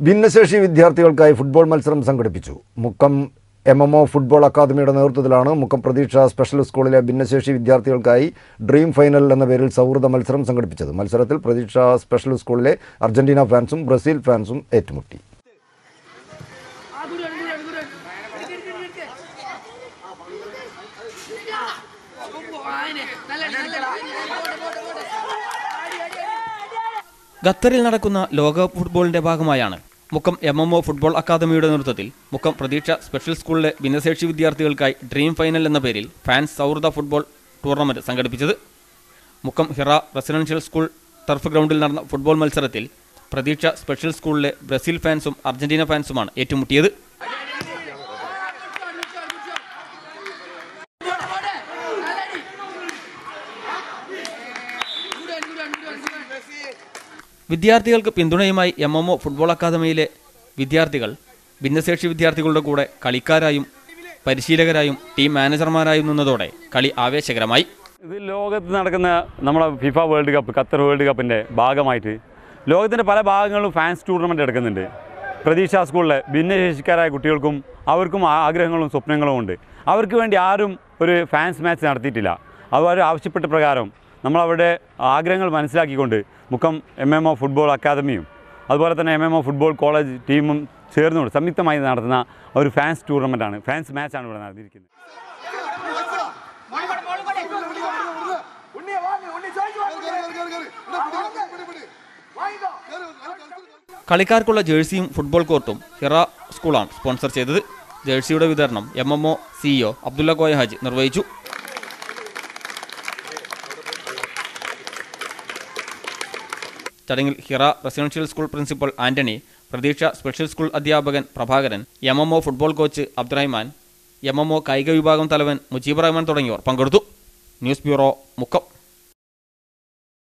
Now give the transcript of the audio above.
ഭിന്നശേഷി വിദ്യാർത്ഥികൾക്കായി ഫുട്ബോൾ മത്സരം സംഘടിപ്പിച്ചു Mukkam M M O football അക്കാദമിയുടെ നേതൃത്വത്തിലാണ് മുക്കം പ്രതീക്ഷ സ്പെഷ്യൽ സ്കൂളിലെ ഭിന്നശേഷി വിദ്യാർത്ഥികൾക്കായി ഡ്രീം ഫൈനൽ എന്ന പേരിൽ സൗഹൃദ മത്സരം സംഘടിപ്പിച്ചത് മത്സരത്തിൽ പ്രതീക്ഷ സ്പെഷ്യൽ സ്കൂളിലെ അർജന്റീന ഫാൻസും ബ്രസീൽ ഫാൻസും ഏറ്റുമുട്ടി ഖത്തറിൽ നടക്കുന്ന ലോകകപ്പ് ഫുട്ബോളിന്റെ ഭാഗമായാണ് Mukkam M M O football അക്കാദമിയുടെ നേതൃത്വത്തിൽ മുക്കം പ്രതീക്ഷ സ്പെഷ്യൽ സ്കൂളിലെ ഭിന്നശേഷി വിദ്യാർത്ഥികൾക്കായി ഡ്രീം ഫൈനൽ എന്ന പേരിൽ ഫാൻസ് സൗഹൃദ ഫുട്ബോൾ ടൂർണമെന്റ് സംഘടിപ്പിച്ചത് Mukkam Hira residential school turf ഗ്രൗണ്ടിൽ നടന്ന ഫുട്ബോൾ മത്സരത്തിൽ പ്രതീക്ഷ സ്പെഷ്യൽ സ്കൂളിലെ ബ്രസീൽ ഫാൻസും അർജന്റീന ഫാൻസുമാണ് ഏറ്റുമുട്ടിയത് വിദ്യാർത്ഥികൾക്ക് പിന്തുണയുമായി എം എം ഒ ഫുട്ബോൾ അക്കാദമിയിലെ വിദ്യാർത്ഥികൾ ഭിന്നശേഷി വിദ്യാർത്ഥികളുടെ കൂടെ കളിക്കാരായും പരിശീലകരായും ടീം മാനേജർമാരായും നിന്നതോടെ കളി ആവേശകരമായി ഇത് ലോകത്ത് നടക്കുന്ന നമ്മളെ FIFA World Cup Qatar World കപ്പിൻ്റെ ഭാഗമായിട്ട് ലോകത്തിൻ്റെ പല ഭാഗങ്ങളിലും ഫാൻസ് ടൂർണമെൻറ്റ് എടുക്കുന്നുണ്ട് പ്രതീക്ഷ സ്കൂളിലെ ഭിന്നശേഷിക്കാരായ കുട്ടികൾക്കും അവർക്കും ആ- ആഗ്രഹങ്ങളും സ്വപ്നങ്ങളും ഉണ്ട് അവർക്ക് വേണ്ടി ആരും ഒരു ഫാൻസ് മാച്ച് നടത്തിയിട്ടില്ല അവർ ആവശ്യപ്പെട്ട പ്രകാരം നമ്മളവരുടെ ആഗ്രഹങ്ങൾ മനസ്സിലാക്കിക്കൊണ്ട് Mukkam M M O football അക്കാദമിയും അതുപോലെ തന്നെ M M O football college ടീമും ചേർന്നുകൊണ്ട് സംയുക്തമായി നടത്തുന്ന ഒരു ഫാൻസ് ടൂർണമെൻറ്റാണ് ഫാൻസ് മാച്ചാണ് ഇവിടെ നടത്തിയിരിക്കുന്നത് കളിക്കാർക്കുള്ള ജേഴ്സിയും ഫുട്ബോൾ കോർട്ടും ഹിറ സ്കൂളാണ് സ്പോൺസർ ചെയ്തത് ജേഴ്സിയുടെ വിതരണം M M O CEO Abdulla Koya Haji നിർവഹിച്ചു ചടങ്ങിൽ Hira residential school principal Antony Pratheeksha special school അധ്യാപകൻ Prabhakaran M M O football coach Abdurahman M M O കായിക വിഭാഗം തലവൻ മുജീബ് റഹ്മാൻ തുടങ്ങിയവർ പങ്കെടുത്തു ന്യൂസ് ബ്യൂറോ മുക്കം